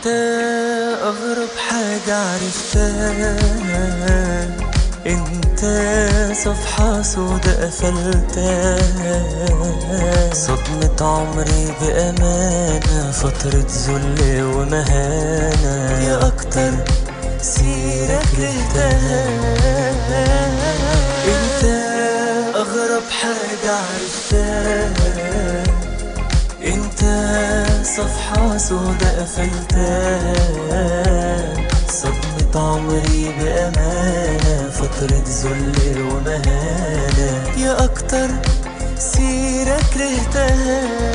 انت اغرب حاجة عرفتها انت صفحة سودا قفلتها صدمة عمري بأمانة فترة ذل ومهانة يا أكتر سيرة كرهتها انت أغرب حاجة عرفتها انت صفحة سودا قفلتها صدمة عمري بأمانة فترة ذل ومهانة يا أكتر سيرة كرهتها